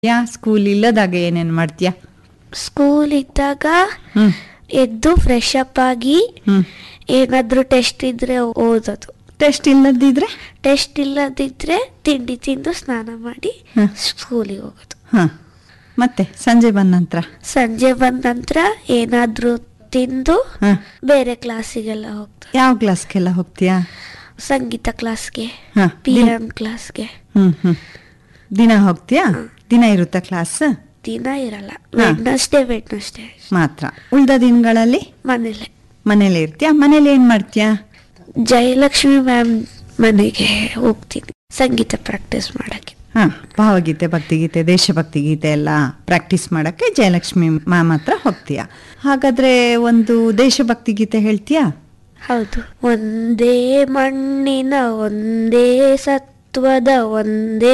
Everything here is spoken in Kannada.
ಯಾ ಸ್ಕೂಲ್ ಇಲ್ಲದಾಗ ಏನೇನ್ ಮಾಡ್ತೀಯಾ ಸ್ಕೂಲ್ ಇದ್ದಾಗ ಹ್ಮ್ ಎದ್ದು ಫ್ರೆಶ್ ಅಪ್ ಆಗಿ ಹ್ಮ್ ಏನಾದ್ರೂ ಟೆಸ್ಟ್ ಇದ್ರೆ ಓದೋದು ಟೆಸ್ಟ್ ಇಲ್ಲದಿದ್ರೆ ಟೆಸ್ಟ್ ಇಲ್ಲದಿದ್ರೆ ತಿಂಡಿ ತಿಂದು ಸ್ನಾನ ಮಾಡಿ ಹ. ಸ್ಕೂಲಿಗೆ ಹೋಗೋದು ಹ ಮತ್ತೆ ಸಂಜೆ ಬಂದ ನಂತರ ಸಂಜೆ ಬಂದ ನಂತರ ಏನಾದ್ರೂ ತಿಂದು ಹ ಬೇರೆ ಕ್ಲಾಸಿಗೆಲ್ಲ ಹೋಗ್ತಾರೆ ಯಾವ ಕ್ಲಾಸ್ಗೆಲ್ಲ ಹೋಗ್ತೀಯಾ ಸಂಗೀತ ಕ್ಲಾಸ್ಗೆ ಹ ಪಿ ದಿನ- ಎಂ ಕ್ಲಾಸ್ಗೆ ಹ್ಮ್ ಹ್ಮ್ ದಿನ ಹೋಗ್ತೀಯಾ ದಿನ ಇರುತ್ತಾ ಕ್ಲಾಸ್ ದಿನ ಇರಲ್ಲ ಹಾ. ವೆಡ್ನಸ್ಡೇ ವೆಡ್ನಸ್ಡೇ ಮಾತ್ರ ಉಳ್ದ ದಿನಗಳಲ್ಲಿ ಮನೇಲೆ ಮನೇಲಿ ಇರ್ತೀಯಾ ಮನೇಲಿ ಏನ್ ಮಾಡ್ತೀಯಾ ಜಯಲಕ್ಷ್ಮಿ ಮ್ಯಾಮ್ ಮನೆಗೆ ಹೋಗ್ತೀನಿ ಸಂಗೀತ ಪ್ರಾಕ್ಟೀಸ್ ಮಾಡಕ್ಕೆ ಹ ಭಾವಗೀತೆ ಭಕ್ತಿಗೀತೆ ದೇಶಭಕ್ತಿ ಗೀತೆ ಎಲ್ಲ ಪ್ರಾಕ್ಟೀಸ್ ಮಾಡಕ್ಕೆ ಜಯಲಕ್ಷ್ಮಿ ಮ್ಯಾಮ್ ಹತ್ರ ಹೋಗ್ತೀಯಾ ಹಾಗಾದ್ರೆ ಒಂದು ದೇಶಭಕ್ತಿ ಗೀತೆ ಹೇಳ್ತೀಯಾ ಹೌದು ಒಂದೇ ಮಣ್ಣಿನ ಒಂದೇ ಸತ್ವದ ಒಂದೇ